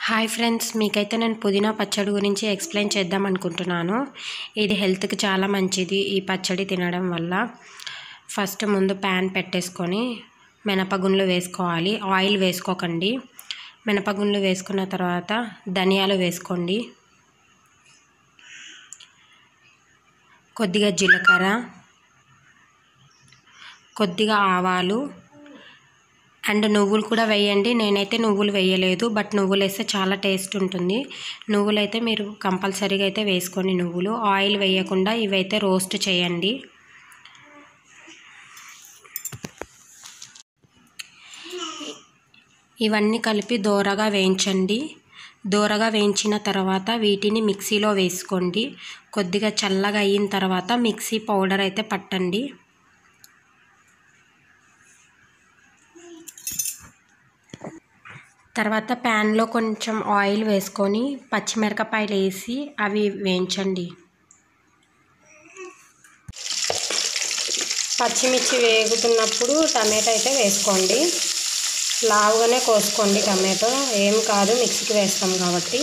hi friends మీకైతే నేను పుదీనా పచ్చడి గురించి ఎక్స్ప్లెయిన్ చేద్దాం అనుకుంటున్నాను ఇది హెల్త్కి చాలా మంచిది ఈ పచ్చడి తినడం వల్ల ఫస్ట్ ముందు ప్యాన్ పెట్టేసుకొని మినపగుండ్లు వేసుకోవాలి ఆయిల్ వేసుకోకండి మినపగుండ్లు వేసుకున్న తర్వాత ధనియాలు వేసుకోండి కొద్దిగా జీలకర్ర కొద్దిగా ఆవాలు అండ్ నువ్వులు కూడా వేయండి నేనైతే నువ్వులు వేయలేదు బట్ నువ్వులు వేస్తే చాలా టేస్ట్ ఉంటుంది నువ్వులు అయితే మీరు కంపల్సరీగా అయితే వేసుకోండి నువ్వులు ఆయిల్ వేయకుండా ఇవైతే రోస్ట్ చేయండి ఇవన్నీ కలిపి దోరగా వేయించండి దోరగా వేయించిన తర్వాత వీటిని మిక్సీలో వేసుకోండి కొద్దిగా చల్లగా అయిన తర్వాత మిక్సీ పౌడర్ అయితే పట్టండి తర్వాత ప్యాన్లో కొంచెం ఆయిల్ వేసుకొని పచ్చిమిరపకాయలు వేసి అవి వేయించండి పచ్చిమిర్చి వేగుతున్నప్పుడు టమాటో అయితే వేసుకోండి లావుగానే కోసుకోండి టమాటో ఏం కాదు మిక్సీకి వేస్తాం కాబట్టి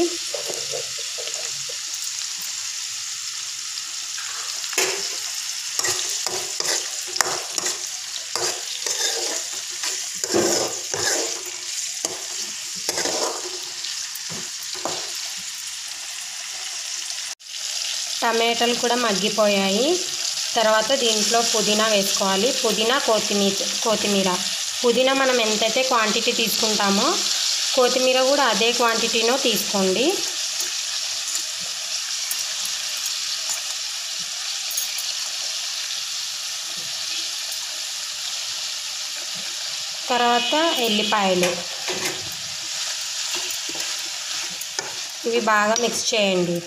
టమాటాలు కూడా మగ్గిపోయాయి తర్వాత దీంట్లో పుదీనా వేసుకోవాలి పుదీనా కొత్తిమీర కొత్తిమీర పుదీనా మనం ఎంతైతే క్వాంటిటీ తీసుకుంటామో కొత్తిమీర కూడా అదే క్వాంటిటీనో తీసుకోండి తర్వాత ఎల్లిపాయలు ఇవి బాగా మిక్స్ చేయండి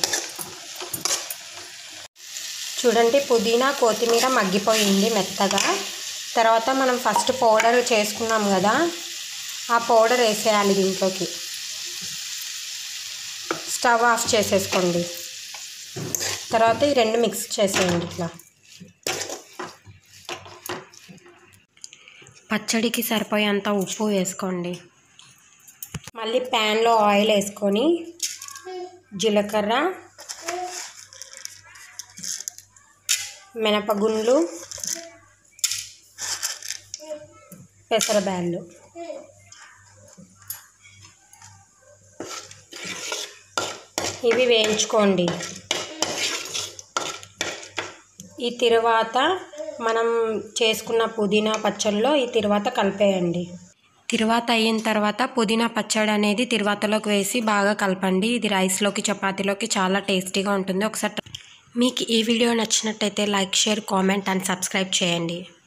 చూడండి పుదీనా కొత్తిమీర మగ్గిపోయింది మెత్తగా తర్వాత మనం ఫస్ట్ పౌడర్ చేసుకున్నాం కదా ఆ పౌడర్ వేసేయాలి దీంట్లోకి స్టవ్ ఆఫ్ చేసేసుకోండి తర్వాత ఈ రెండు మిక్స్ చేసేయండి ఇట్లా పచ్చడికి సరిపోయేంత ఉప్పు వేసుకోండి మళ్ళీ ప్యాన్లో ఆయిల్ వేసుకొని జీలకర్ర మినపగుండ్లు పెసరబ్యాళ్ళు ఇవి వేయించుకోండి ఈ తిరువాత మనం చేసుకున్న పుదీనా పచ్చడిలో ఈ తిరువాత కలిపేయండి తిరువాత అయిన తర్వాత పుదీనా పచ్చడి అనేది తిరువాతలోకి వేసి బాగా కలపండి ఇది రైస్లోకి చపాతీలోకి చాలా టేస్టీగా ఉంటుంది ఒకసారి మీకు ఈ వీడియో నచ్చినట్టయితే like share comment and subscribe చేయండి